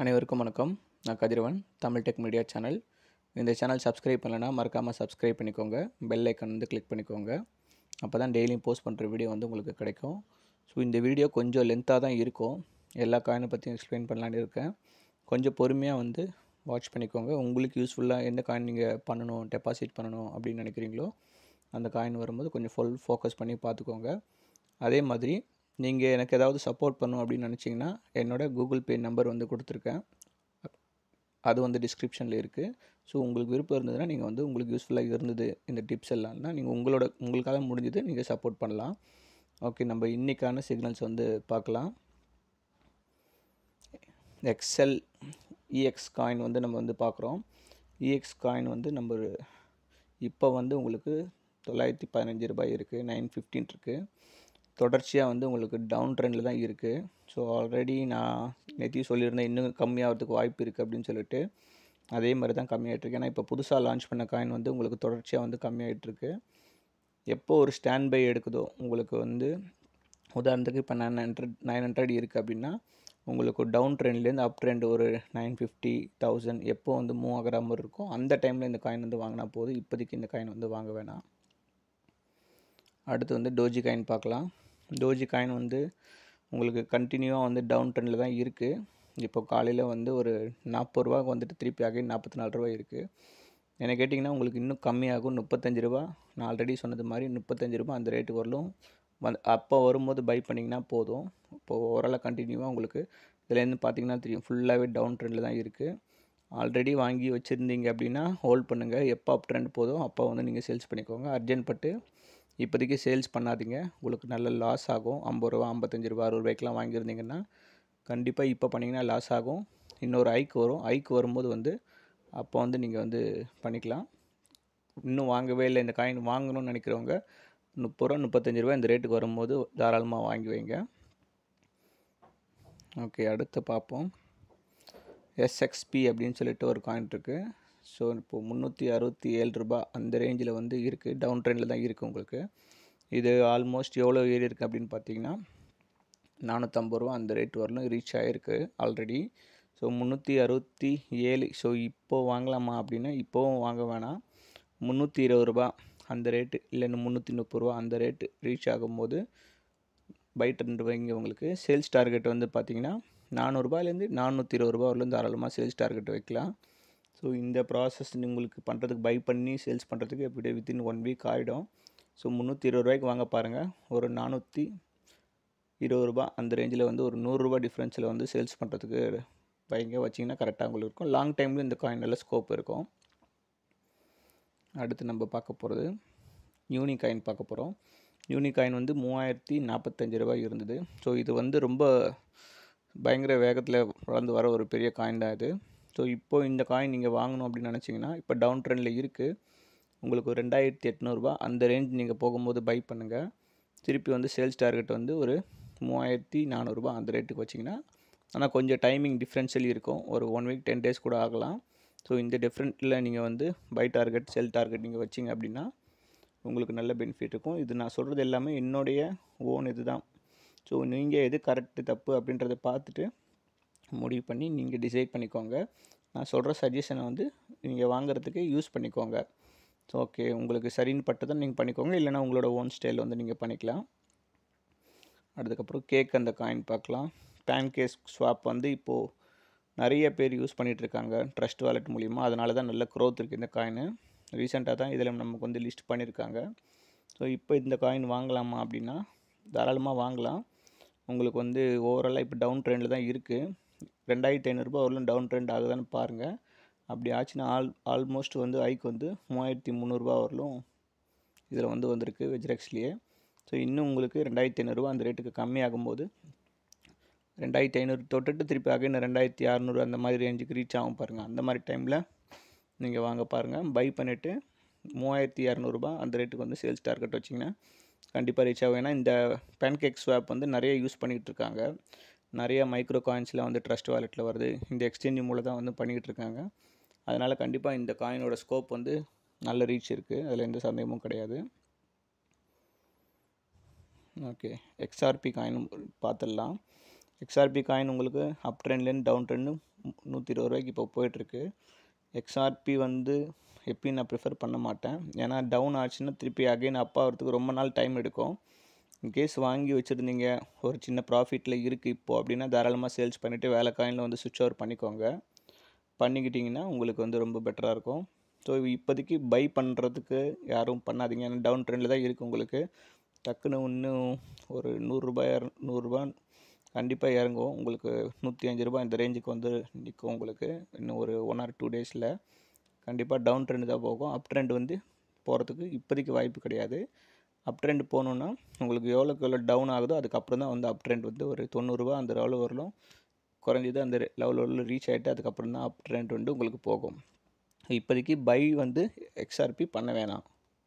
அனைவருக்கும் வணக்கம் நான் Kathiravan Tamil tech media channel இந்த சேனல் சப்ஸ்கிரைப் பண்ணலைன்னா மறக்காமல் சப்ஸ்கிரைப் பண்ணிக்கோங்க பெல் ஐக்கன் வந்து கிளிக் பண்ணிக்கோங்க அப்போ தான் டெய்லியும் போஸ்ட் பண்ணுற வீடியோ வந்து உங்களுக்கு கிடைக்கும் ஸோ இந்த வீடியோ கொஞ்சம் லென்த்தாக தான் இருக்கும் எல்லா காயினை பற்றியும் எக்ஸ்பிளைன் பண்ணலான்னு இருக்கேன் கொஞ்சம் பொறுமையாக வந்து வாட்ச் பண்ணிக்கோங்க உங்களுக்கு யூஸ்ஃபுல்லாக எந்த காயின் நீங்கள் பண்ணணும் டெபாசிட் பண்ணணும் அப்படின்னு நினைக்கிறீங்களோ அந்த காயின் வரும்போது கொஞ்சம் ஃபுல் ஃபோக்கஸ் பண்ணி பார்த்துக்கோங்க அதே மாதிரி நீங்கள் எனக்கு ஏதாவது சப்போர்ட் பண்ணணும் அப்படின்னு நினச்சிங்கன்னா என்னோட கூகுள் பே நம்பர் வந்து கொடுத்துருக்கேன் அது வந்து டிஸ்கிரிப்ஷனில் இருக்குது ஸோ உங்களுக்கு விருப்பம் இருந்ததுன்னா நீங்கள் வந்து உங்களுக்கு யூஸ்ஃபுல்லாக இருந்தது இந்த டிப்ஸ் எல்லாம்னா நீங்கள் உங்களோட உங்களுக்காக முடிஞ்சது நீங்கள் சப்போர்ட் பண்ணலாம் ஓகே நம்ம இன்றைக்கான சிக்னல்ஸ் வந்து பார்க்கலாம் எக்ஸல் இஎக்ஸ் காயின் வந்து நம்ம வந்து பார்க்குறோம் இஎக்ஸ் காயின் வந்து நம்ம இப்போ வந்து உங்களுக்கு தொள்ளாயிரத்தி பதினஞ்சு ரூபாய் இருக்குது நைன் ஃபிஃப்டின் இருக்குது தொடர்ச்சியாக வந்து உங்களுக்கு டவுன் ட்ரெண்டில் தான் இருக்குது ஸோ ஆல்ரெடி நான் நேற்று சொல்லியிருந்தேன் இன்னும் கம்மியாகிறதுக்கு வாய்ப்பு இருக்குது அப்படின்னு சொல்லிட்டு அதே மாதிரி தான் கம்மியாகிட்ருக்கு ஏன்னா இப்போ புதுசாக லான்ச் பண்ண காயின் வந்து உங்களுக்கு தொடர்ச்சியாக வந்து கம்மியாகிட்ருக்கு எப்போ ஒரு ஸ்டாண்ட் பை எடுக்குதோ உங்களுக்கு வந்து உதாரணத்துக்கு இப்போ நைன் ஹண்ட்ரட் நைன் ஹண்ட்ரட் இருக்குது அப்படின்னா உங்களுக்கு டவுன் ட்ரெண்ட்லேருந்து அப் ட்ரெண்ட் ஒரு நைன் ஃபிஃப்டி தௌசண்ட் எப்போ வந்து மூவ் ஆகிற மாதிரி இருக்கும் அந்த டைமில் இந்த காயின் வந்து வாங்கினா போதும் இப்போதைக்கு இந்த காயின் வந்து வாங்க வேணாம் அடுத்து வந்து டோஜி காயின் பார்க்கலாம் டோஜி காயின் வந்து உங்களுக்கு கண்டினியூவாக வந்து டவுன் ட்ரெண்டில் தான் இருக்குது இப்போ காலையில் வந்து ஒரு நாற்பது ரூபாய்க்கு வந்துட்டு திருப்பி ஆகி நாற்பத்தி நாலு ரூபாய் இருக்குது என்ன கேட்டிங்கன்னா உங்களுக்கு இன்னும் கம்மியாகும் முப்பத்தஞ்சு ரூபா நான் ஆல்ரெடி சொன்னது மாதிரி முப்பத்தஞ்சு ரூபா அந்த ரேட்டு வரலும் வந்து அப்போ வரும்போது பை பண்ணிங்கன்னா போதும் இப்போது ஓரளவு கண்டினியூவாக உங்களுக்கு இதுலேருந்து பார்த்தீங்கன்னா தெரியும் ஃபுல்லாகவே டவுன் ட்ரெண்டில் தான் இருக்குது ஆல்ரெடி வாங்கி வச்சுருந்தீங்க அப்படின்னா ஹோல்ட் பண்ணுங்கள் எப்போ அப் ட்ரெண்ட் போதும் அப்போ வந்து நீங்கள் சேல்ஸ் பண்ணிக்கோங்க அர்ஜென்ட் பட்டு இப்போதைக்கு சேல்ஸ் பண்ணாதீங்க உங்களுக்கு நல்ல லாஸ் ஆகும் ஐம்பது ரூபா ஐம்பத்தஞ்சு ரூபா அறுபது ரூபாய்க்கெலாம் வாங்கியிருந்தீங்கன்னா கண்டிப்பாக இப்போ பண்ணிங்கன்னா லாஸ் ஆகும் இன்னொரு ஐக்கு வரும் ஐக்கு வரும்போது வந்து அப்போ வந்து நீங்கள் வந்து பண்ணிக்கலாம் இன்னும் வாங்கவே இல்லை இந்த காயின் வாங்கணும்னு நினைக்கிறவங்க முப்பது ரூபா முப்பத்தஞ்சு ரூபா இந்த ரேட்டுக்கு வரும்போது தாராளமாக வாங்கி வைங்க ஓகே அடுத்து பார்ப்போம் எஸ்எக்ஸ்பி அப்படின்னு சொல்லிட்டு ஒரு காயின் இருக்குது ஸோ இப்போது முந்நூற்றி அறுபத்தி ஏழு ரூபா அந்த ரேஞ்சில் வந்து இருக்குது டவுன் ட்ரெண்டில் தான் இருக்குது உங்களுக்கு இது ஆல்மோஸ்ட் எவ்வளோ ஏறி இருக்குது அப்படின்னு பார்த்தீங்கன்னா நானூற்றம்பது ரூபா அந்த ரேட் வரலும் ரீச் ஆகிருக்கு ஆல்ரெடி ஸோ முந்நூற்றி அறுபத்தி ஏழு ஸோ இப்போது வாங்கலாமா அப்படின்னா இப்போவும் வாங்க வேணாம் முந்நூற்றி இருபது ரூபா அந்த ரேட்டு இல்லைன்னு முந்நூற்றி முப்பது ரூபா அந்த ரேட்டு ரீச் ஆகும்போது பை ட்ரெண்ட் வைங்க உங்களுக்கு சேல்ஸ் டார்கெட் வந்து பார்த்தீங்கன்னா நானூறுரூபாலேருந்து நானூற்றி இருபது ரூபா வரலும் தாராளமாக சேல்ஸ் டார்கெட் வைக்கலாம் ஸோ இந்த ப்ராசஸ் உங்களுக்கு பண்ணுறதுக்கு பை பண்ணி சேல்ஸ் பண்ணுறதுக்கு எப்படி வித்தின் ஒன் வீக் ஆகிடும் ஸோ முந்நூற்றி இருபது ரூபாய்க்கு வாங்க பாருங்கள் ஒரு நானூற்றி இருபது ரூபா அந்த ரேஞ்சில் வந்து ஒரு நூறுரூபா டிஃப்ரென்ஸில் வந்து சேல்ஸ் பண்ணுறதுக்கு வைங்க வச்சிங்கன்னா கரெக்டாக உங்களுக்கு இருக்கும் லாங் டைமில் இந்த காயினில் ஸ்கோப் இருக்கும் அடுத்து நம்ம பார்க்க போகிறது யூனி காயின் பார்க்க போகிறோம் யூனி காயின் வந்து மூவாயிரத்தி நாற்பத்தஞ்சு ரூபாய் இருந்தது ஸோ இது வந்து ரொம்ப பயங்கர வேகத்தில் வளர்ந்து வர ஒரு பெரிய காயின் தான் இது ஸோ இப்போது இந்த காயின் நீங்கள் வாங்கணும் அப்படின்னு நினச்சிங்கன்னா இப்போ டவுன் ட்ரெண்டில் இருக்குது உங்களுக்கு ஒரு ரெண்டாயிரத்தி எட்நூறுபா அந்த ரேஞ்ச் நீங்கள் போகும்போது பை பண்ணுங்கள் திருப்பி வந்து சேல்ஸ் டார்கெட் வந்து ஒரு மூவாயிரத்தி நானூறுரூபா அந்த ரேட்டுக்கு வச்சிங்கன்னா ஆனால் கொஞ்சம் டைமிங் டிஃப்ரென்ஷியல் இருக்கும் ஒரு ஒன் வீக் டென் டேஸ் கூட ஆகலாம் ஸோ இந்த டிஃப்ரெண்ட்டில் நீங்கள் வந்து பை டார்கெட் செல் டார்கெட் நீங்கள் வச்சிங்க அப்படின்னா உங்களுக்கு நல்ல பெனிஃபிட் இருக்கும் இது நான் சொல்கிறது எல்லாமே என்னுடைய ஓன் இது தான் ஸோ நீங்கள் எது கரெக்டு தப்பு அப்படின்றத பார்த்துட்டு முடிவு பண்ணி நீங்கள் டிசைட் பண்ணிக்கோங்க நான் சொல்கிற சஜஷனை வந்து நீங்கள் வாங்குறதுக்கு யூஸ் பண்ணிக்கோங்க ஸோ ஓகே உங்களுக்கு சரின்னு பட்டு தான் நீங்கள் பண்ணிக்கோங்க இல்லைனா உங்களோட ஓன் ஸ்டைல் வந்து நீங்கள் பண்ணிக்கலாம் அதுக்கப்புறம் கேக் அந்த காயின் பார்க்கலாம் பேன் கேஸ் ஸ்வாப் வந்து இப்போது நிறைய பேர் யூஸ் பண்ணிகிட்ருக்காங்க ட்ரஸ்ட் வாலெட் மூலிமா அதனால தான் நல்ல க்ரோத் இருக்குது இந்த காயின் ரீசெண்டாக தான் இதில் நமக்கு வந்து லிஸ்ட் பண்ணியிருக்காங்க ஸோ இப்போ இந்த காயின் வாங்கலாமா அப்படின்னா தாராளமாக வாங்கலாம் உங்களுக்கு வந்து ஓவராலாக இப்போ டவுன் ட்ரெண்டில் தான் இருக்குது ரெண்டாயிரத்தி ஐநூறுரூபா வரலும் டவுன் ட்ரெண்ட் ஆகுதான்னு பாருங்கள் அப்படி ஆச்சுன்னா ஆல் ஆல்மோஸ்ட் வந்து ஐக்கு வந்து மூவாயிரத்தி முந்நூறுரூபா வரலும் இதில் வந்து வந்திருக்கு வெஜ்ரெக்ஸ்லேயே ஸோ இன்னும் உங்களுக்கு ரெண்டாயிரத்தி ஐநூறுரூவா அந்த ரேட்டுக்கு கம்மியாகும்போது ரெண்டாயிரத்தி ஐநூறு தொட்டுட்டு திருப்பி அகைன் ரெண்டாயிரத்தி அறநூறு அந்த மாதிரி ரேஞ்சுக்கு ரீச் ஆகும் பாருங்கள் அந்த மாதிரி டைமில் நீங்கள் வாங்க பாருங்கள் பை பண்ணிவிட்டு மூவாயிரத்தி இரநூறுபா அந்த ரேட்டுக்கு வந்து சேல்ஸ் டார்கெட் வச்சிங்கன்னா கண்டிப்பாக ரீச் ஆகும் ஏன்னா இந்த பேன்கேக் ஸ்வாப் வந்து நிறைய யூஸ் பண்ணிகிட்டு இருக்காங்க நிறைய மைக்ரோ காயின்ஸ்லாம் வந்து ட்ரஸ்ட் வாலெட்டில் வருது இந்த எக்ஸ்சேஞ்ச் மூலம் தான் வந்து பண்ணிக்கிட்டு இருக்காங்க அதனால் கண்டிப்பாக இந்த காயினோட ஸ்கோப் வந்து நல்ல ரீச் இருக்குது அதில் எந்த சந்தேகமும் கிடையாது ஓகே எக்ஸ்ஆர்பி காயின் பார்த்துடலாம் எக்ஸ்ஆர்பி காயின் உங்களுக்கு அப் ட்ரெண்ட்லேருந்து டவுன் ட்ரெண்டு நூற்றி இருபது ரூபாய்க்கு இப்போ போயிட்டுருக்கு எக்ஸ்ஆர்பி வந்து எப்பயும் நான் ப்ரிஃபர் பண்ண மாட்டேன் ஏன்னா டவுன் ஆச்சுன்னா திருப்பி அகைன் அப் ஆகிறதுக்கு ரொம்ப நாள் டைம் எடுக்கும் இன்கேஸ் வாங்கி வச்சுருந்தீங்க ஒரு சின்ன ப்ராஃபிட்டில் இருக்குது இப்போது அப்படின்னா தாராளமாக சேல்ஸ் பண்ணிவிட்டு வேலை காயினில் வந்து சுவிட்ச் ஓவர் பண்ணிக்கோங்க பண்ணிக்கிட்டிங்கன்னா உங்களுக்கு வந்து ரொம்ப பெட்டராக இருக்கும் ஸோ இப்போதைக்கு பை பண்ணுறதுக்கு யாரும் பண்ணாதீங்க ஏன்னா டவுன் ட்ரெண்டில் தான் இருக்குது உங்களுக்கு டக்குன்னு இன்னும் ஒரு நூறுரூபா நூறுரூபா கண்டிப்பாக இறங்கும் உங்களுக்கு நூற்றி அஞ்சு ரூபா இந்த ரேஞ்சுக்கு வந்து நிற்கும் உங்களுக்கு இன்னும் ஒரு ஒன் ஆர் டூ டேஸில் கண்டிப்பாக டவுன் ட்ரெண்டு தான் போகும் அப் ட்ரெண்ட் வந்து போகிறதுக்கு இப்போதைக்கு வாய்ப்பு கிடையாது அப் ட்ரெண்ட் போகணுன்னா உங்களுக்கு எவ்வளோக்கு எவ்வளோ டவுன் ஆகுதோ அதுக்கப்புறம் தான் வந்து அப் ட்ரெண்ட் வந்து ஒரு தொண்ணூறுரூவா அந்த லெவலில் வரலும் குறைஞ்சது அந்த லெவல் வரலும் ரீச் ஆகிட்டு அதுக்கப்புறம் தான் அப் ட்ரெண்ட் வந்து உங்களுக்கு போகும் இப்போதைக்கு பை வந்து எக்ஸ்ஆர்பி பண்ண வேணாம்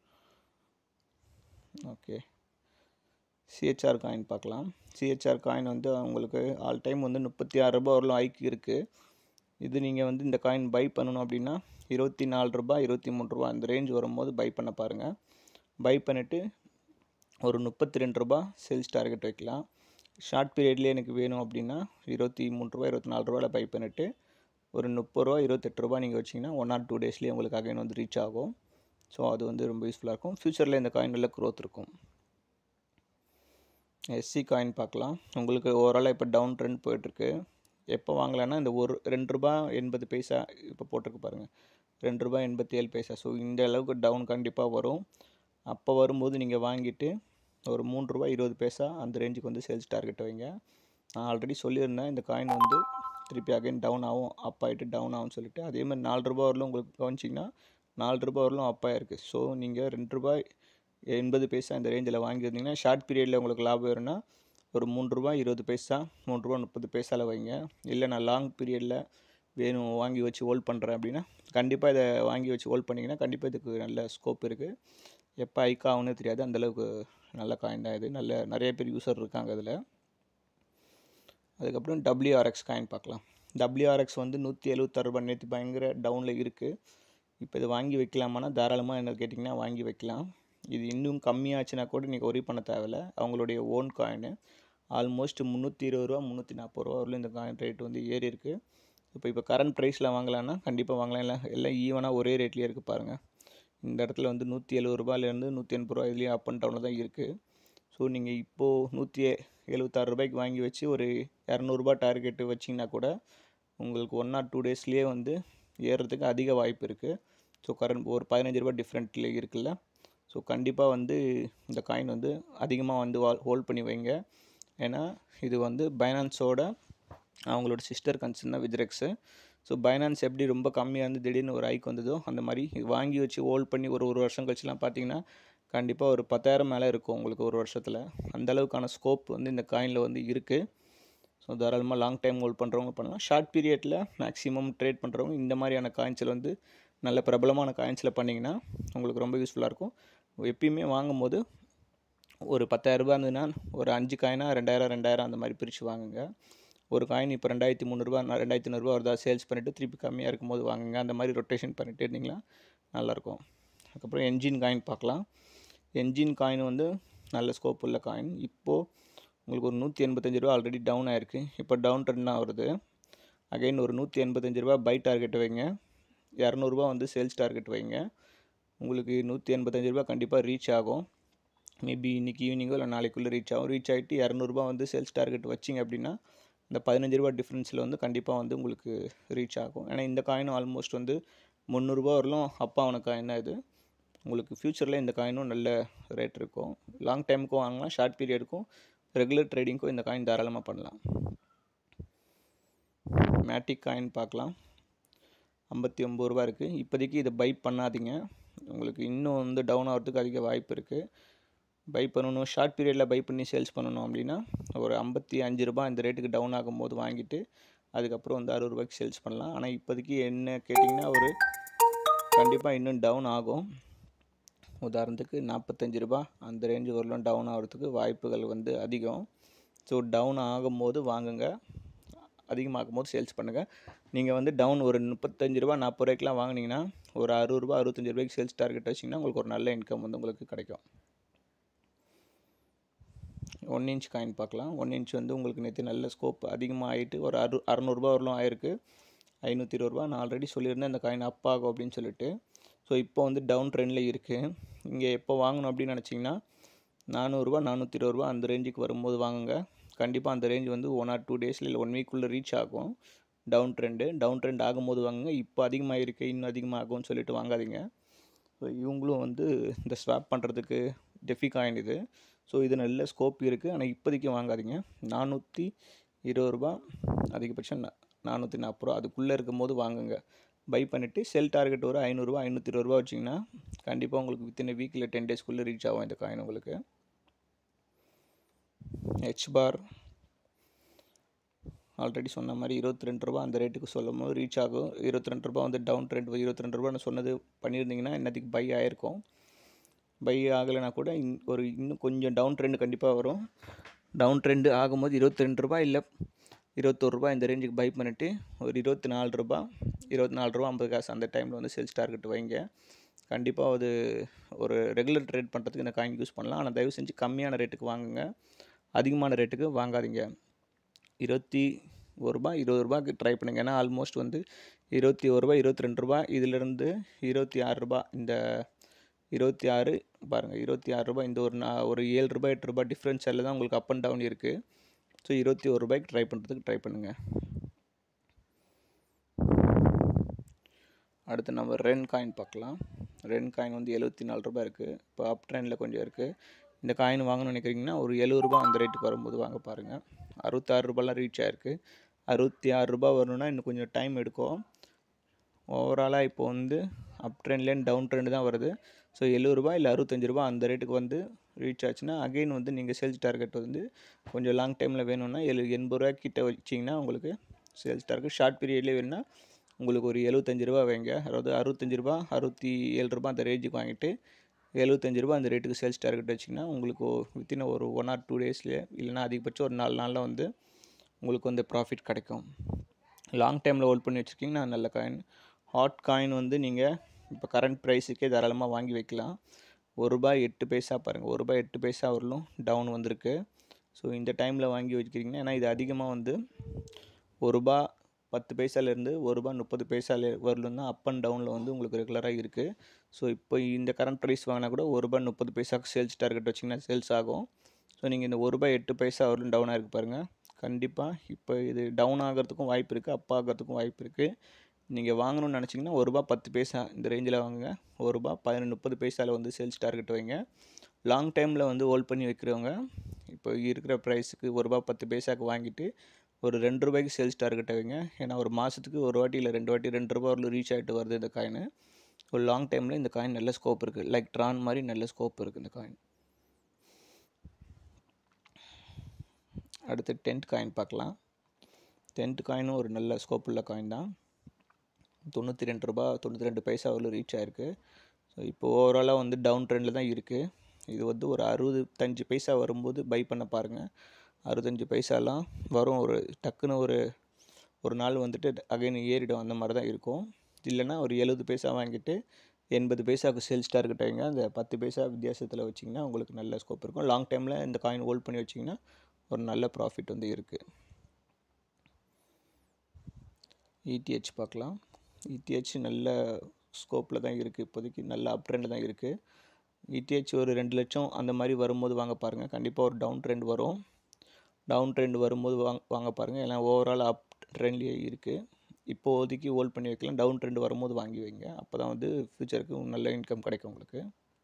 ஓகே சிஹெச்ஆர் காயின் பார்க்கலாம் சிஹெச்ஆர் காயின் வந்து உங்களுக்கு ஆல் டைம் வந்து முப்பத்தி ஆறு ரூபா வரலும் ஐக்கு இருக்குது இது நீங்கள் வந்து இந்த காயின் பை பண்ணணும் அப்படின்னா இருபத்தி நாலு ரூபா இருபத்தி மூணு ரூபா அந்த ரேஞ்ச் வரும்போது பை பண்ண பாருங்கள் பை பண்ணிவிட்டு ஒரு முப்பத்தி ரெண்டு ரூபா சேல்ஸ் டார்கெட் வைக்கலாம் ஷார்ட் பீரியட்லேயே எனக்கு வேணும் அப்படின்னா இருபத்தி மூணு ரூபா இருபத்தி நாலு ரூபாயில் பை பண்ணிவிட்டு ஒரு முப்பது ரூபா இருபத்தெட்டு ரூபா நீங்கள் வச்சிங்கன்னா ஒன் ஆர் டூ டேஸ்லேயே உங்களுக்கு அகைன் வந்து ரீச் ஆகும் ஸோ அது வந்து ரொம்ப யூஸ்ஃபுல்லாக இருக்கும் ஃப்யூச்சரில் இந்த காயின் நல்ல க்ரோத் இருக்கும் எஸ்சி காயின் பார்க்கலாம் உங்களுக்கு ஓவராலாக இப்போ டவுன் ட்ரெண்ட் போயிட்டுருக்கு எப்போ வாங்கலான்னா இந்த ஒரு ரெண்டு ரூபா எண்பது பைசா இப்போ போட்டிருக்கு பாருங்கள் ரெண்டு ரூபா எண்பத்தி ஏழு பைசா ஸோ இந்த அளவுக்கு டவுன் கண்டிப்பாக வரும் அப்போ வரும்போது நீங்கள் வாங்கிட்டு ஒரு மூணு ரூபா இருபது பைசா அந்த ரேஞ்சுக்கு வந்து சேல்ஸ் டார்கெட் வைங்க நான் ஆல்ரெடி சொல்லியிருந்தேன் இந்த காயின் வந்து திருப்பி அகைன் டவுன் ஆகும் அப் ஆகிட்டு டவுன் ஆகும்னு சொல்லிட்டு அதே மாதிரி நாலு ரூபா வரலும் உங்களுக்கு கவனிச்சிங்கன்னா நாலு ரூபா வரலும் அப் ஆகிருக்கு ஸோ நீங்கள் ரெண்டு ரூபாய் எண்பது பைசா இந்த ரேஞ்சில் வாங்கியிருந்தீங்கன்னா ஷார்ட் பீரியடில் உங்களுக்கு லாபம் வரும்னா ஒரு மூணு ரூபா இருபது பைசா மூணு ரூபா முப்பது பைசாவில் வைங்க இல்லை நான் லாங் பீரியடில் வேணும் வாங்கி வச்சு ஹோல்ட் பண்ணுறேன் அப்படின்னா கண்டிப்பாக இதை வாங்கி வச்சு ஹோல்ட் பண்ணிங்கன்னா கண்டிப்பாக இதுக்கு நல்ல ஸ்கோப் இருக்குது எப்போ ஐக் ஆகும்னு தெரியாது அந்தளவுக்கு நல்ல காயின் தான் இது நல்ல நிறைய பேர் யூஸர் இருக்காங்க அதில் அதுக்கப்புறம் டபிள்யூஆர்எக்ஸ் காயின் பார்க்கலாம் டபிள்யூஆர்எக்ஸ் வந்து நூற்றி எழுபத்தாறு ரூபாய் நேற்று பயங்கர டவுனில் இருக்குது இப்போ இதை வாங்கி வைக்கலாமான்னா தாராளமாக என்ன கேட்டிங்கன்னா வாங்கி வைக்கலாம் இது இன்னும் கம்மியாச்சுன்னா கூட நீங்கள் ஒரி பண்ண தேவையில்ல அவங்களுடைய ஓன் காயின் ஆல்மோஸ்ட் முந்நூற்றி இருபது ரூபா முந்நூற்றி நாற்பது ரூபா வரலும் இந்த காயின் ரேட் வந்து ஏறி இருக்குது இப்போ இப்போ கரண்ட் ப்ரைஸில் வாங்கலான்னா கண்டிப்பாக வாங்கலாம் இல்லை எல்லாம் ஈவனாக ஒரே ரேட்லேயே இருக்குது பாருங்கள் இந்த இடத்துல வந்து நூற்றி எழுபது ரூபாயிலேருந்து நூற்றி எண்பது ரூபா இதுலேயும் அப் அண்ட் டவுனில் தான் இருக்குது ஸோ நீங்கள் இப்போது நூற்றி எழுபத்தாறு ரூபாய்க்கு வாங்கி வச்சு ஒரு இரநூறுபா டார்கெட்டு வச்சிங்கன்னா கூட உங்களுக்கு ஒன் ஆர் டூ டேஸ்லேயே வந்து ஏறுறதுக்கு அதிக வாய்ப்பு இருக்குது ஸோ கரண்ட் ஒரு பதினஞ்சு ரூபா டிஃப்ரெண்ட்டில் இருக்குல்ல ஸோ கண்டிப்பாக வந்து இந்த காயின் வந்து அதிகமாக வந்து வா ஹோல்ட் பண்ணி வைங்க ஏன்னா இது வந்து பைனான்ஸோட அவங்களோட சிஸ்டர் கன்சர்ன் தான் விஜ்ரெக்ஸு ஸோ பைனான்ஸ் எப்படி ரொம்ப கம்மியாக இருந்து திடீர்னு ஒரு ஐக்கு வந்ததோ அந்த மாதிரி இது வாங்கி வச்சு ஹோல்ட் பண்ணி ஒரு ஒரு வருஷம் கழிச்சுலாம் பார்த்தீங்கன்னா கண்டிப்பாக ஒரு பத்தாயிரம் மேலே இருக்கும் உங்களுக்கு ஒரு வருஷத்தில் அந்த அளவுக்கான ஸ்கோப் வந்து இந்த காயினில் வந்து இருக்குது ஸோ தாராளமாக லாங் டைம் ஹோல்ட் பண்ணுறவங்க பண்ணலாம் ஷார்ட் பீரியடில் மேக்ஸிமம் ட்ரேட் பண்ணுறவங்க இந்த மாதிரியான காயின்ஸில் வந்து நல்ல பிரபலமான காயின்ஸில் பண்ணிங்கன்னா உங்களுக்கு ரொம்ப யூஸ்ஃபுல்லாக இருக்கும் எப்பயுமே வாங்கும்போது ஒரு பத்தாயிரரூபா இருந்ததுன்னா ஒரு அஞ்சு காயினா ரெண்டாயிரம் ரெண்டாயிரம் அந்த மாதிரி பிரித்து வாங்குங்க ஒரு காயின் இப்போ ரெண்டாயிரத்தி முந்நூறுரூவா ரெண்டாயிரத்தி ஐநூறுரூவா வருதா சேல்ஸ் பண்ணிவிட்டு திருப்பி கம்மியாக இருக்கும்போது வாங்குங்க அந்த மாதிரி ரொட்டேஷன் பண்ணிகிட்டே இருந்தீங்களா நல்லாயிருக்கும் அதுக்கப்புறம் என்ஜின் காயின் பார்க்கலாம் என்ஜின் காயின் வந்து நல்ல ஸ்கோப் உள்ள காயின் இப்போது உங்களுக்கு ஒரு நூற்றி எண்பத்தஞ்சு ரூபா ஆல்ரெடி டவுன் ஆயிருக்கு இப்போ டவுன் ட்ரெண்ட் தான் வருது அகைன் ஒரு நூற்றி எண்பத்தஞ்சு ரூபா பை டார்கெட் வைங்க இரநூறுபா வந்து சேல்ஸ் டார்கெட் வைங்க உங்களுக்கு நூற்றி எண்பத்தஞ்சு ரூபா கண்டிப்பாக ரீச் ஆகும் மேபி இன்றைக்கி ஈவினிங்கோ இல்லை நாளைக்குள்ளே ரீச் ஆகும் ரீச் ஆகிட்டு இரநூறுபா வந்து சேல்ஸ் டார்கெட் வச்சிங்க அப்படின்னா இந்த பதினஞ்சு ரூபா டிஃப்ரென்ஸில் வந்து கண்டிப்பாக வந்து உங்களுக்கு ரீச் ஆகும் ஏன்னா இந்த காயினும் ஆல்மோஸ்ட் வந்து முந்நூறுரூபா வரலும் அப்பா அவன காயின் தான் இது உங்களுக்கு ஃப்யூச்சரில் இந்த காயினும் நல்ல ரேட் இருக்கும் லாங் டைமுக்கும் வாங்கலாம் ஷார்ட் பீரியடுக்கும் ரெகுலர் ட்ரேடிங்க்கும் இந்த காயின் தாராளமாக பண்ணலாம் மேட்டிக் காயின் பார்க்கலாம் ஐம்பத்தி ஒம்பது ரூபா இருக்குது இப்போதைக்கு இதை பை பண்ணாதீங்க உங்களுக்கு இன்னும் வந்து டவுன் ஆகிறதுக்கு அதிக வாய்ப்பு இருக்குது பை பண்ணணும் ஷார்ட் பீரியடில் பை பண்ணி சேல்ஸ் பண்ணணும் அப்படின்னா ஒரு ஐம்பத்தி அஞ்சு ரூபா இந்த ரேட்டுக்கு டவுன் ஆகும்போது வாங்கிட்டு அதுக்கப்புறம் வந்து அறுபது ரூபாய்க்கு சேல்ஸ் பண்ணலாம் ஆனால் இப்போதைக்கு என்ன கேட்டிங்கன்னா ஒரு கண்டிப்பாக இன்னும் டவுன் ஆகும் உதாரணத்துக்கு நாற்பத்தஞ்சு ரூபா அந்த ரேஞ்சு வரலாம் டவுன் ஆகிறதுக்கு வாய்ப்புகள் வந்து அதிகம் ஸோ டவுன் ஆகும்போது வாங்குங்க அதிகமாகும் போது சேல்ஸ் பண்ணுங்கள் நீங்கள் வந்து டவுன் ஒரு முப்பத்தஞ்சு ரூபா நாற்பது ரூபாய்க்குலாம் வாங்கினீங்கன்னா ஒரு அறுபது ரூபா அறுபத்தஞ்சு ரூபாய்க்கு சேல்ஸ் டார்கெட் வச்சிங்கன்னா உங்களுக்கு ஒரு நல்ல இன்கம் வந்து உங்களுக்கு கிடைக்கும் ஒன் இன்ச் காயின் பார்க்கலாம் ஒன் இன்ச் வந்து உங்களுக்கு நேற்று நல்ல ஸ்கோப் அதிகமாக ஆகிட்டு ஒரு அறு அறநூறுபா வரலும் ஆயிருக்கு ஐநூற்றி இருபது ரூபா நான் ஆல்ரெடி சொல்லியிருந்தேன் இந்த காயின் அப் ஆகும் அப்படின்னு சொல்லிட்டு ஸோ இப்போ வந்து டவுன் ட்ரெண்டில் இருக்குது இங்கே எப்போ வாங்கணும் அப்படின்னு நினச்சிங்கன்னா நானூறுரூவா நானூற்றி இருபது ரூபா அந்த ரேஞ்சுக்கு வரும்போது வாங்குங்க கண்டிப்பாக அந்த ரேஞ்ச் வந்து ஒன் ஆர் டூ டேஸில் இல்லை ஒன் வீக்குள்ளே ரீச் ஆகும் டவுன் ட்ரெண்டு டவுன் ட்ரெண்ட் ஆகும்போது வாங்குங்க இப்போ அதிகமாக இருக்குது இன்னும் அதிகமாகும்னு சொல்லிட்டு வாங்காதீங்க ஸோ இவங்களும் வந்து இந்த ஸ்வாப் பண்ணுறதுக்கு டெஃபி காயின் இது ஸோ இது நல்ல ஸ்கோப் இருக்குது ஆனால் இப்போதைக்கு வாங்காதீங்க நானூற்றி இருபது ரூபா அதிகபட்சம் நா- நானூற்றி நாற்பது ரூபா அதுக்குள்ளே இருக்கும்போது வாங்குங்க பை பண்ணிவிட்டு செல் டார்கெட் ஒரு ஐநூறுரூவா ஐநூற்றி இருபது ரூபா வச்சிங்கன்னா கண்டிப்பாக உங்களுக்கு வித்தின் வீக் இல்லை டென் டேஸ்க்குள்ளே ரீச் ஆகும் இந்த காயின் உங்களுக்கு ஹெச் பார் ஆல்ரெடி சொன்ன மாதிரி இருபத்தி ரெண்டு ரூபா அந்த ரேட்டுக்கு சொல்லும் போது ரீச் ஆகும் இருபத்தி ரெண்டு ரூபா வந்து டவுன் ட்ரெண்ட் இருபத்தி ரெண்டு ரூபா நான் சொன்னது பண்ணியிருந்தீங்கன்னா இன்னத்துக்கு பை ஆயிருக்கும் பை ஆகலைனா கூட இன் ஒரு இன்னும் கொஞ்சம் டவுன் ட்ரெண்ட் கண்டிப்பாக வரும் டவுன் ட்ரெண்டு ஆகும்போது இருபத்தி ரெண்டு ரூபா இல்லை இருபத்தோரு ரூபா இந்த ரேஞ்சுக்கு பை பண்ணிவிட்டு ஒரு இருபத்தி நாலு ரூபா இருபத்தி நாலு ரூபா ஐம்பது காசு அந்த டைமில் வந்து சேல்ஸ் டார்கெட் வைங்க கண்டிப்பாக அது ஒரு ரெகுலர் ட்ரேட் பண்ணுறதுக்கு இந்த காயின் யூஸ் பண்ணலாம் ஆனால் தயவு செஞ்சு கம்மியான ரேட்டுக்கு வாங்குங்க அதிகமான ரேட்டுக்கு வாங்காதீங்க இருபத்தி ஒரு ரூபா இருபது ரூபாய்க்கு ட்ரை பண்ணுங்க ஏன்னா ஆல்மோஸ்ட் வந்து இருபத்தி ஒரு ரூபா இருபத்தி ரெண்டு ரூபா இதிலிருந்து இருபத்தி ஆறு ரூபா இந்த இருபத்தி ஆறு பாருங்கள் இருபத்தி ஆறு ரூபாய் இந்த ஒரு நா- ஒரு ஏழு ரூபாய் எட்டு ரூபாய் டிஃப்ரென்ஸில் தான் உங்களுக்கு அப் அண்ட் டவுன் இருக்குது ஸோ இருபத்தி ஒரு ரூபாய்க்கு ட்ரை பண்ணுறதுக்கு ட்ரை பண்ணுங்கள் அடுத்து நம்ம ரென் காயின் பார்க்கலாம் ரென் காயின் வந்து எழுபத்தி நாலு ரூபாய் இருக்குது இப்போ அப் ட்ரெண்டில் கொஞ்சம் இருக்குது இந்த காயின் வாங்கணும்னு நினைக்கிறீங்கன்னா ஒரு எழுபது ரூபா அந்த ரேட்டுக்கு வரும்போது வாங்க பாருங்கள் அறுபத்தாறு ரூபாய்லாம் ரீச் ஆயிருக்கு அறுபத்தி ஆறு ரூபாய் வரணும்னா இன்னும் கொஞ்சம் டைம் எடுக்கும் ஓவராலாக இப்போ வந்து அப் ட்ரெண்ட்லேருந்து டவுன் ட்ரெண்ட் தான் வருது ஸோ எழுபது ரூபாய் இல்லை அறுபத்தஞ்சு ரூபா அந்த ரேட்டுக்கு வந்து ரீச் ஆச்சுன்னா அகைன் வந்து நீங்கள் சேல்ஸ் டார்கெட் வந்து கொஞ்சம் லாங் டைமில் வேணும்னா எழு எண்பது ரூபா கிட்ட வச்சிங்கன்னா உங்களுக்கு சேல்ஸ் டார்கெட் ஷார்ட் பீரியட்லேயே வேணும்னா உங்களுக்கு ஒரு எழுபத்தஞ்சு ரூபா வைங்க அதாவது அறுபத்தஞ்சு ரூபா அறுபத்தி ஏழு ரூபா அந்த ரேஞ்சுக்கு வாங்கிட்டு எழுபத்தஞ்சு ரூபா அந்த ரேட்டுக்கு சேல்ஸ் டார்கெட் வச்சிங்கன்னா உங்களுக்கு வித்தின் ஒரு ஒன் ஆர் டூ டேஸ்லேயே இல்லைனா அதிகபட்சம் ஒரு நாலு நாளில் வந்து உங்களுக்கு வந்து ப்ராஃபிட் கிடைக்கும் லாங் டைமில் ஹோல்ட் பண்ணி வச்சுருக்கீங்கன்னா நல்ல காயின் ஹாட் காயின் வந்து நீங்கள் இப்போ கரண்ட் ப்ரைஸுக்கே தாராளமாக வாங்கி வைக்கலாம் ஒரு ரூபாய் எட்டு பைசா பாருங்கள் ஒரு ரூபாய் எட்டு பைசா வரலும் டவுன் வந்திருக்கு ஸோ இந்த டைமில் வாங்கி வச்சுக்கிறீங்கன்னா ஏன்னா இது அதிகமாக வந்து ஒரு ரூபா பத்து பைசாலேருந்து ஒரு ரூபா முப்பது பைசால வரலும் தான் அப் அண்ட் டவுனில் வந்து உங்களுக்கு ரெகுலராக இருக்குது ஸோ இப்போ இந்த கரண்ட் ப்ரைஸ் வாங்கினா கூட ஒரு ரூபா முப்பது பைசாக்கு சேல்ஸ் டார்கெட் வச்சிங்கன்னா சேல்ஸ் ஆகும் ஸோ நீங்கள் இந்த ஒரு ரூபாய் எட்டு பைசா வரலும் டவுனாக இருக்குது பாருங்கள் கண்டிப்பாக இப்போ இது டவுன் ஆகிறதுக்கும் வாய்ப்பு இருக்குது அப் ஆகிறதுக்கும் வாய்ப்பு இருக்குது நீங்கள் வாங்கணும்னு நினச்சிங்கன்னா ஒரு ரூபா பத்து பைசா இந்த ரேஞ்சில் வாங்குங்க ஒரு ரூபா பதினெண்டு முப்பது பைசாவில் வந்து சேல்ஸ் டார்கெட் வைங்க லாங் டைமில் வந்து ஹோல்ட் பண்ணி வைக்கிறவங்க இப்போ இருக்கிற ப்ரைஸுக்கு ஒரு ரூபா பத்து பைசாக்கு வாங்கிட்டு ஒரு ரெண்டு ரூபாய்க்கு சேல்ஸ் டார்கெட் வைங்க ஏன்னா ஒரு மாதத்துக்கு ஒரு வாட்டி இல்லை ரெண்டு வாட்டி ரெண்டு ரூபா வரலும் ரீச் ஆகிட்டு வருது இந்த காயின் ஒரு லாங் டைமில் இந்த காயின் நல்ல ஸ்கோப் இருக்குது லைக் ட்ரான் மாதிரி நல்ல ஸ்கோப் இருக்குது இந்த காயின் அடுத்து டென்ட் காயின் பார்க்கலாம் டென்ட் காயினும் ஒரு நல்ல ஸ்கோப் உள்ள காயின் தான் தொண்ணூற்றி ரெண்டு ரூபா தொண்ணூற்றி ரெண்டு பைசா வரலும் ரீச் ஆயிருக்கு ஸோ இப்போ ஓவராலாக வந்து டவுன் ட்ரெண்டில் தான் இருக்குது இது வந்து ஒரு அறுபத்தஞ்சு பைசா வரும்போது பை பண்ண பாருங்கள் அறுபத்தஞ்சு பைசாலாம் வரும் ஒரு டக்குன்னு ஒரு ஒரு நாள் வந்துட்டு அகைன் ஏறிடும் அந்த மாதிரி தான் இருக்கும் இல்லைன்னா ஒரு எழுபது பைசா வாங்கிட்டு எண்பது பைசாவுக்கு சேல்ஸ் டார்கெட் வைங்க அந்த பத்து பைசா வித்தியாசத்தில் வச்சிங்கன்னா உங்களுக்கு நல்ல ஸ்கோப் இருக்கும் லாங் டைமில் இந்த காயின் ஹோல்ட் பண்ணி வச்சிங்கன்னா ஒரு நல்ல ப்ராஃபிட் வந்து இருக்குது இடிஹெச் பார்க்கலாம் இடிஹெச் நல்ல ஸ்கோப்பில் தான் இருக்குது இப்போதைக்கு நல்ல அப் ட்ரெண்டில் தான் இருக்குது இடிஹெச் ஒரு ரெண்டு லட்சம் அந்த மாதிரி வரும்போது வாங்க பாருங்கள் கண்டிப்பாக ஒரு டவுன் ட்ரெண்ட் வரும் டவுன் ட்ரெண்ட் வரும்போது வாங்க வாங்க பாருங்கள் எல்லாம் ஓவரால் அப் ட்ரெண்ட்லேயே இருக்குது இப்போதைக்கு ஹோல்ட் பண்ணி வைக்கலாம் டவுன் ட்ரெண்ட் வரும்போது வாங்கி வைங்க அப்போ தான் வந்து ஃப்யூச்சருக்கு நல்ல இன்கம் கிடைக்கும் உங்களுக்கு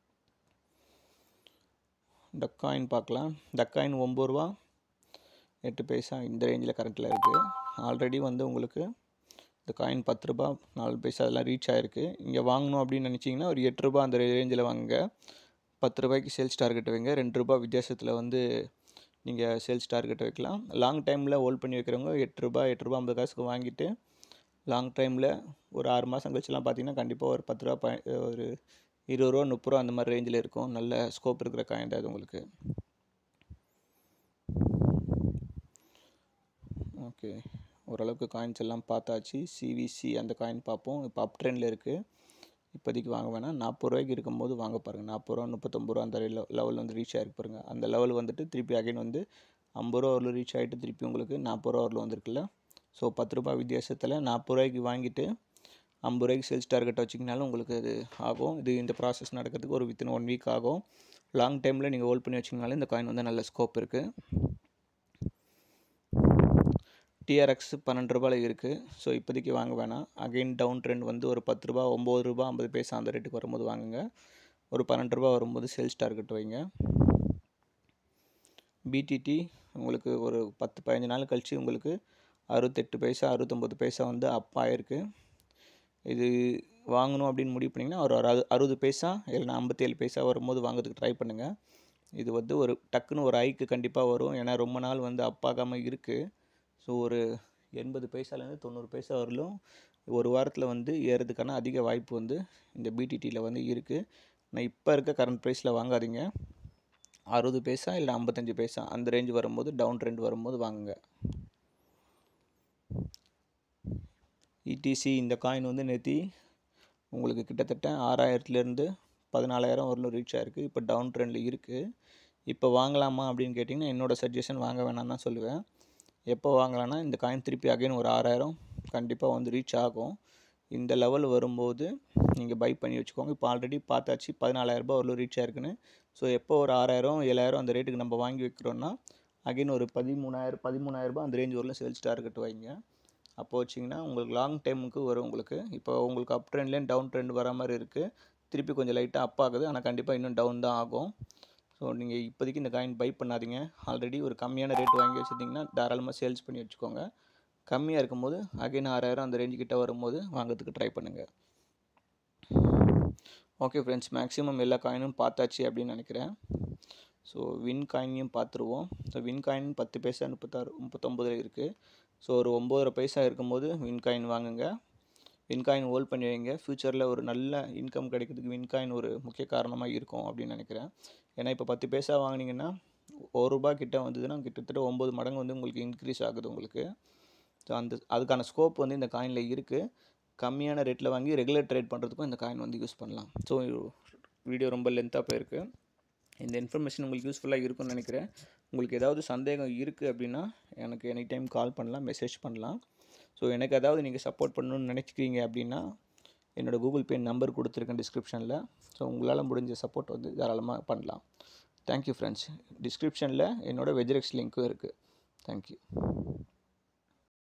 டக்காயின் பார்க்கலாம் டக்காயின் ஒம்பது ரூபா எட்டு பைசா இந்த ரேஞ்சில் கரண்ட்டில் இருக்குது ஆல்ரெடி வந்து உங்களுக்கு இந்த காயின் பத்து ரூபா நாலு பைசா அதெல்லாம் ரீச் ஆகிருக்கு இங்கே வாங்கணும் அப்படின்னு நினச்சிங்கன்னா ஒரு எட்டு ரூபா அந்த ரேஞ்சில் வாங்குங்க பத்து ரூபாய்க்கு சேல்ஸ் டார்கெட் வைங்க ரெண்டு ரூபா வித்தியாசத்தில் வந்து நீங்கள் சேல்ஸ் டார்கெட் வைக்கலாம் லாங் டைமில் ஹோல்ட் பண்ணி வைக்கிறவங்க எட்டு ரூபா எட்டு ரூபா ஐம்பது காசுக்கு வாங்கிட்டு லாங் டைமில் ஒரு ஆறு மாதம் கழிச்சுலாம் பார்த்தீங்கன்னா கண்டிப்பாக ஒரு பத்து ரூபா ப ஒரு இருபது ரூபா முப்பது ரூபா அந்த மாதிரி ரேஞ்சில் இருக்கும் நல்ல ஸ்கோப் இருக்கிற காயின் தான் அது உங்களுக்கு ஓகே ஓரளவுக்கு காயின்ஸ் எல்லாம் பார்த்தாச்சு சிவிசி அந்த காயின் பார்ப்போம் இப்போ அப் ட்ரெண்டில் இருக்குது இப்போதைக்கு வாங்க வேணாம் நாற்பது ரூபாய்க்கு இருக்கும்போது வாங்க பாருங்கள் நாற்பது ரூபா முப்பத்தொம்பது ரூபா அந்த லெவல் வந்து ரீச் ஆகிருக்கு பாருங்கள் அந்த லெவல் வந்துட்டு திருப்பி அகைன் வந்து ஐம்பது ரூபா வரல ரீச் ஆகிட்டு திருப்பி உங்களுக்கு நாற்பது ரூபா வரல வந்திருக்குல்ல ஸோ பத்து ரூபா வித்தியாசத்தில் நாற்பது ரூபாய்க்கு வாங்கிட்டு ஐம்பது ரூபாய்க்கு சேல்ஸ் டார்கெட் வச்சிங்கனாலும் உங்களுக்கு அது ஆகும் இது இந்த ப்ராசஸ் நடக்கிறதுக்கு ஒரு வித்தின் ஒன் வீக் ஆகும் லாங் டைமில் நீங்கள் ஹோல்ட் பண்ணி வச்சிங்கனாலும் இந்த காயின் வந்து நல்ல ஸ்கோப் இருக்குது டிஆர்எக்ஸ் பன்னெண்டு ரூபாயில் இருக்குது ஸோ இப்போதைக்கு வாங்க வேணாம் அகெயின் டவுன் ட்ரெண்ட் வந்து ஒரு பத்து ரூபா ஒம்பது ரூபா ஐம்பது பைசா அந்த ரேட்டுக்கு வரும்போது வாங்குங்க ஒரு பன்னெண்டு ரூபா வரும்போது சேல்ஸ் டார்கெட் வைங்க பிடிடி உங்களுக்கு ஒரு பத்து பதினஞ்சு நாள் கழித்து உங்களுக்கு அறுபத்தெட்டு பைசா அறுபத்தொம்பது பைசா வந்து அப் ஆயிருக்கு இது வாங்கணும் அப்படின்னு முடிவு பண்ணிங்கன்னா ஒரு அறு அறுபது பைசா இல்லைனா ஐம்பத்தேழு பைசா வரும்போது வாங்குறதுக்கு ட்ரை பண்ணுங்கள் இது வந்து ஒரு டக்குன்னு ஒரு ஐக்கு கண்டிப்பாக வரும் ஏன்னா ரொம்ப நாள் வந்து அப்பாகாமல் இருக்குது ஸோ ஒரு எண்பது பைசாலேருந்து தொண்ணூறு பைசா வரலும் ஒரு வாரத்தில் வந்து ஏறதுக்கான அதிக வாய்ப்பு வந்து இந்த பிடிடியில் வந்து இருக்குது ஆனால் இப்போ இருக்க கரண்ட் ப்ரைஸில் வாங்காதீங்க அறுபது பைசா இல்லை ஐம்பத்தஞ்சு பைசா அந்த ரேஞ்ச் வரும்போது டவுன் ட்ரெண்ட் வரும்போது வாங்குங்க இடிசி இந்த காயின் வந்து நேற்றி உங்களுக்கு கிட்டத்தட்ட ஆறாயிரத்துலேருந்து பதினாலாயிரம் வரலும் ரீச் ஆகிருக்கு இப்போ டவுன் ட்ரெண்டில் இருக்குது இப்போ வாங்கலாமா அப்படின்னு கேட்டிங்கன்னா என்னோடய சஜஷன் வாங்க வேணாம் தான் சொல்லுவேன் எப்போ வாங்கலாம்னா இந்த காயின் திருப்பி அகைன் ஒரு ஆறாயிரம் கண்டிப்பாக வந்து ரீச் ஆகும் இந்த லெவல் வரும்போது நீங்கள் பை பண்ணி வச்சுக்கோங்க இப்போ ஆல்ரெடி பார்த்தாச்சு பதினாலாயிரரூபா வரலும் ரீச் ஆயிருக்குன்னு ஸோ எப்போ ஒரு ஆறாயிரம் ஏழாயிரம் அந்த ரேட்டுக்கு நம்ம வாங்கி வைக்கிறோன்னா அகைன் ஒரு பதிமூணாயிரம் பதிமூணாயிரரூபா அந்த ரேஞ்ச் வரலும் சேல்ஸ் டார்கெட் வைங்க அப்போ வச்சிங்கன்னா உங்களுக்கு லாங் டைமுக்கு வரும் உங்களுக்கு இப்போ உங்களுக்கு அப் ட்ரெண்ட்லேயும் டவுன் ட்ரெண்ட் வர மாதிரி இருக்குது திருப்பி கொஞ்சம் லைட்டாக அப் ஆகுது ஆனால் கண்டிப்பாக இன்னும் டவுன் தான் ஆகும் ஸோ நீங்கள் இப்போதைக்கு இந்த காயின் பை பண்ணாதீங்க ஆல்ரெடி ஒரு கம்மியான ரேட் வாங்கி வச்சுருந்தீங்கன்னா தாராளமாக சேல்ஸ் பண்ணி வச்சுக்கோங்க கம்மியாக இருக்கும்போது அகைன் ஆறாயிரம் அந்த ரேஞ்சு கிட்ட வரும்போது வாங்கிறதுக்கு ட்ரை பண்ணுங்கள் ஓகே ஃப்ரெண்ட்ஸ் மேக்ஸிமம் எல்லா காயினும் பார்த்தாச்சு அப்படின்னு நினைக்கிறேன் ஸோ வின் காயினையும் பார்த்துருவோம் ஸோ வின் காயின் பத்து பைசா முப்பத்தாறு முப்பத்தொம்பதுல இருக்குது ஸோ ஒரு ஒம்போதரை பைசா இருக்கும்போது வின் காயின் வாங்குங்க வின் காயின் ஹோல்ட் பண்ணி வைங்க ஃப்யூச்சரில் ஒரு நல்ல இன்கம் கிடைக்கிறதுக்கு வின் காயின் ஒரு முக்கிய காரணமாக இருக்கும் அப்படின்னு நினைக்கிறேன் ஏன்னா இப்போ பத்து பைசா வாங்கினீங்கன்னா ஒரு ரூபா கிட்ட வந்ததுன்னா கிட்டத்தட்ட ஒம்பது மடங்கு வந்து உங்களுக்கு இன்க்ரீஸ் ஆகுது உங்களுக்கு ஸோ அந்த அதுக்கான ஸ்கோப் வந்து இந்த காயினில் இருக்குது கம்மியான ரேட்டில் வாங்கி ரெகுலர் ட்ரேட் பண்ணுறதுக்கும் இந்த காயின் வந்து யூஸ் பண்ணலாம் ஸோ வீடியோ ரொம்ப லென்த்தாக போயிருக்கு இந்த இன்ஃபர்மேஷன் உங்களுக்கு யூஸ்ஃபுல்லாக இருக்கும்னு நினைக்கிறேன் உங்களுக்கு ஏதாவது சந்தேகம் இருக்குது அப்படின்னா எனக்கு எனி டைம் கால் பண்ணலாம் மெசேஜ் பண்ணலாம் ஸோ எனக்கு ஏதாவது நீங்கள் சப்போர்ட் பண்ணணும்னு நினச்சிக்கிறீங்க அப்படின்னா என்னோடய கூகுள் பே நம்பர் கொடுத்துருக்கேன் டிஸ்கிரிப்ஷனில் ஸோ உங்களால் முடிஞ்ச சப்போர்ட் வந்து தாராளமாக பண்ணலாம் தேங்க்யூ ஃப்ரெண்ட்ஸ் டிஸ்கிரிப்ஷனில் என்னோடய வெஜ்ரெக்ஸ் லிங்க்கும் இருக்குது தேங்க்யூ